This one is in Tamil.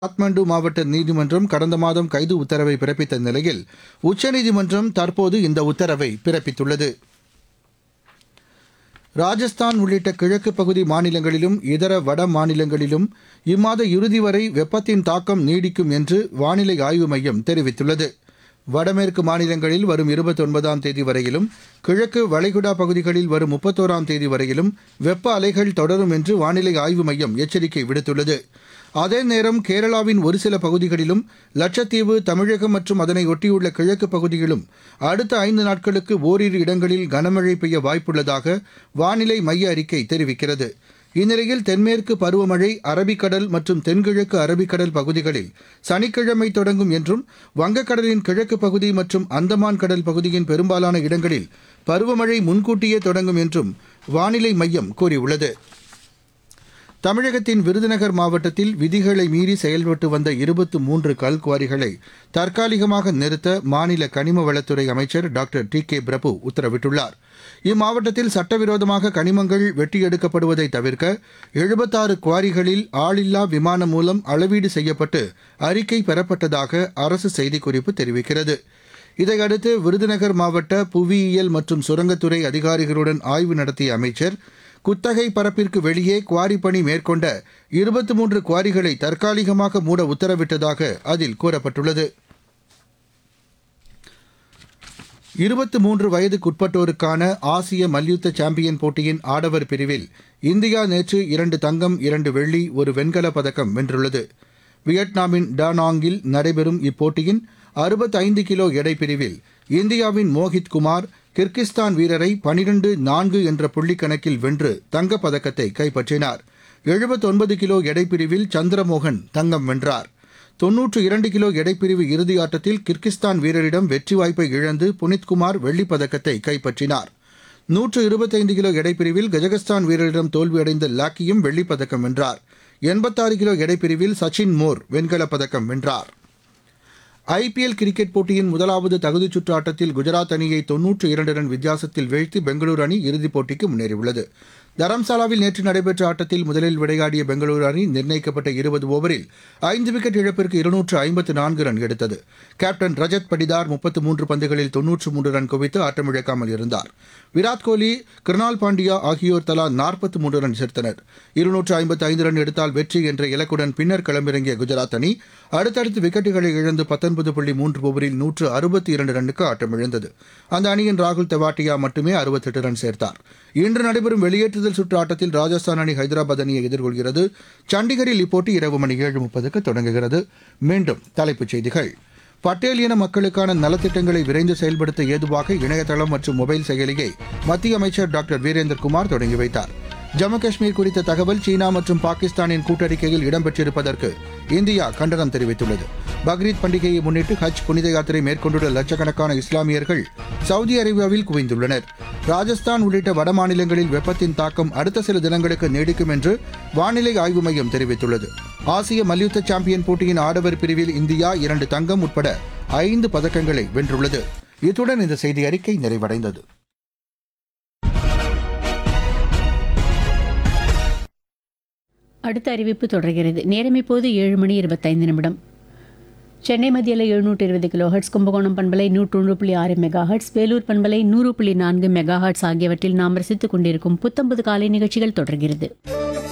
காத்மாண்டு மாவட்ட நீதிமன்றம் கடந்த மாதம் கைது உத்தரவை பிறப்பித்த நிலையில் உச்சநீதிமன்றம் தற்போது இந்த உத்தரவை பிறப்பித்துள்ளது ராஜஸ்தான் உள்ளிட்ட கிழக்கு பகுதி மாநிலங்களிலும் இதர வட மாநிலங்களிலும் இம்மாத இறுதி வரை வெப்பத்தின் தாக்கம் நீடிக்கும் என்று வானிலை ஆய்வு மையம் தெரிவித்துள்ளது வடமேற்கு மாநிலங்களில் வரும் இருபத்தொன்பதாம் தேதி வரையிலும் கிழக்கு வளைகுடா பகுதிகளில் வரும் முப்பத்தோராம் தேதி வரையிலும் வெப்ப அலைகள் தொடரும் என்று வானிலை ஆய்வு மையம் எச்சரிக்கை விடுத்துள்ளது அதே நேரம் கேரளாவின் ஒரு சில பகுதிகளிலும் லட்சத்தீவு தமிழகம் மற்றும் அதனை ஒட்டியுள்ள கிழக்கு பகுதிகளும் அடுத்த ஐந்து நாட்களுக்கு ஓரிரு இடங்களில் கனமழை பெய்ய வாய்ப்புள்ளதாக வானிலை மைய அறிக்கை தெரிவிக்கிறது இந்நிலையில் தென்மேற்கு பருவமழை அரபிக்கடல் மற்றும் தென்கிழக்கு அரபிக்கடல் பகுதிகளில் சனிக்கிழமை தொடங்கும் என்றும் வங்கக்கடலின் கிழக்கு பகுதி மற்றும் அந்தமான் கடல் பகுதியின் பெரும்பாலான இடங்களில் பருவமழை முன்கூட்டியே தொடங்கும் என்றும் வானிலை மையம் கூறியுள்ளது தமிழகத்தின் விருதுநகர் மாவட்டத்தில் விதிகளை மீறி செயல்பட்டு வந்த இருபத்து மூன்று கல்குவாரிகளை தற்காலிகமாக நிறுத்த மாநில கனிம வளத்துறை அமைச்சர் டாக்டர் டி கே பிரபு உத்தரவிட்டுள்ளார் இம்மாவட்டத்தில் சட்டவிரோதமாக கனிமங்கள் வெட்டியெடுக்கப்படுவதை தவிர்க்க எழுபத்தாறு குவாரிகளில் ஆளில்லா விமானம் மூலம் அளவீடு செய்யப்பட்டு அறிக்கை பெறப்பட்டதாக அரசு செய்திக்குறிப்பு தெரிவிக்கிறது இதையடுத்து விருதுநகர் மாவட்ட புவியியல் மற்றும் சுரங்கத்துறை அதிகாரிகளுடன் ஆய்வு நடத்திய அமைச்சர் குத்தகை பரப்பிற்கு வெளியே குவாரி பணி மேற்கொண்ட இருபத்தி மூன்று குவாரிகளை தற்காலிகமாக மூட உத்தரவிட்டதாக அதில் கூறப்பட்டுள்ளது இருபத்தி மூன்று வயதுக்குட்பட்டோருக்கான ஆசிய மல்யுத்த சாம்பியன் போட்டியின் ஆடவர் பிரிவில் இந்தியா நேற்று இரண்டு தங்கம் இரண்டு வெள்ளி ஒரு வெண்கலப் பதக்கம் வென்றுள்ளது வியட்நாமின் டானாங்கில் நடைபெறும் இப்போட்டியின் அறுபத்தைந்து கிலோ எடை பிரிவில் இந்தியாவின் மோஹித் குமார் கிர்கிஸ்தான் வீரரை பனிரெண்டு நான்கு என்ற புள்ளிக் கணக்கில் வென்று தங்கப் பதக்கத்தை கைப்பற்றினார் எழுபத்தொன்பது கிலோ எடைப்பிரிவில் சந்திரமோகன் தங்கம் வென்றார் தொன்னூற்று இரண்டு கிலோ எடைப்பிரிவு இறுதி ஆட்டத்தில் கிர்கிஸ்தான் வீரரிடம் வெற்றி வாய்ப்பை இழந்து புனித்குமார் வெள்ளிப் பதக்கத்தை கைப்பற்றினார் நூற்று இருபத்தைந்து கிலோ எடைப்பிரிவில் கஜகஸ்தான் வீரரிடம் தோல்வியடைந்த லாக்கியும் வெள்ளிப் பதக்கம் வென்றார் எண்பத்தாறு கிலோ எடைப்பிரிவில் சச்சின் மோர் வெண்கலப் பதக்கம் வென்றார் ஐபிஎல் கிரிக்கெட் போட்டியின் முதலாவது தகுதிச் சுற்று ஆட்டத்தில் குஜராத் அணியை தொன்னூற்று இரண்டு ரன் வித்தியாசத்தில் வீழ்த்தி பெங்களூரு அணி இறுதிப் போட்டிக்கு முன்னேறியுள்ளது தரம்சாலாவில் நேற்று நடைபெற்ற ஆட்டத்தில் முதலில் விளையாடிய பெங்களூரு அணி நிர்ணயிக்கப்பட்ட இருபது ஓவரில் ஐந்து விக்கெட் இழப்பிற்கு இருநூற்று ஐம்பத்து நான்கு ரன் எடுத்தது கேப்டன் ரஜத் படிதார் முப்பத்து மூன்று பந்துகளில் தொன்னூற்று மூன்று ரன் குவித்து ஆட்டமிழக்காமல் இருந்தார் விராட் கோலி கிருணால் பாண்டியா ஆகியோர் தலா நாற்பத்து மூன்று ரன் சேர்த்தனர் இருநூற்று ஐம்பத்து ஐந்து ரன் எடுத்தால் வெற்றி என்ற இலக்குடன் பின்னர் களமிறங்கிய குஜராத் அணி அடுத்தடுத்து விக்கெட்டுகளை இழந்து பத்தொன்பது புள்ளி மூன்று ஓவரில் நூற்று அறுபத்தி இரண்டு ரன்னுக்கு ஆட்டமிழந்தது அந்த அணியின் ராகுல் தெவாட்டியா மட்டுமே அறுபத்தெட்டு ரன் சேர்த்தார் இன்று நடைபெறும் வெளியேற்றுதல் சுற்று ஆட்டத்தில் ராஜஸ்தான் அணி ஹைதராபாத் அணியை எதிர்கொள்கிறது சண்டிகரில் இப்போட்டி இரவு மணி ஏழு முப்பதுக்கு தொடங்குகிறது மீண்டும் தலைப்புச் செய்திகள் பட்டேல் இன மக்களுக்கான நலத்திட்டங்களை விரைந்து செயல்படுத்த ஏதுவாக இணையதளம் மற்றும் மொபைல் செயலியை மத்திய அமைச்சர் டாக்டர் வீரேந்தர் குமார் தொடங்கி வைத்தார் ஜம்மு காஷ்மீர் குறித்த தகவல் சீனா மற்றும் பாகிஸ்தானின் கூட்டறிக்கையில் இடம்பெற்றிருப்பதற்கு இந்தியா கண்டனம் தெரிவித்துள்ளது பக்ரீத் பண்டிகையை முன்னிட்டு ஹஜ் புனித யாத்திரை மேற்கொண்டுள்ள லட்சக்கணக்கான இஸ்லாமியர்கள் சவுதி அரேபியாவில் குவிந்துள்ளனர் ராஜஸ்தான் உள்ளிட்ட வட மாநிலங்களில் வெப்பத்தின் தாக்கம் அடுத்த சில தினங்களுக்கு நீடிக்கும் என்று வானிலை ஆய்வு மையம் தெரிவித்துள்ளது ஆசிய மல்யுத்த சாம்பியன் போட்டியின் ஆடவர் பிரிவில் இந்தியா இரண்டு தங்கம் உட்பட ஐந்து பதக்கங்களை வென்றுள்ளது இத்துடன் இந்த செய்தி அறிக்கை நிறைவடைந்தது அடுத்த அறிவிப்பு தொடர்கிறது நேரம் இப்போது ஏழு மணி இருபத்தைந்து நிமிடம் சென்னை மத்தியில் எழுநூற்று இருபது கிலோ ஹெர்ட்ஸ் கும்பகோணம் பண்பலை நூற்றொன்று புள்ளி ஆறு மெகா ஹெர்ட்ஸ் வேலூர் பண்பலை நூறு புள்ளி நான்கு மெகா ஹெர்ட்ஸ் ஆகியவற்றில் நாம் ரசித்துக் கொண்டிருக்கும் புத்தம்பது காலை நிகழ்ச்சிகள் தொடர்கிறது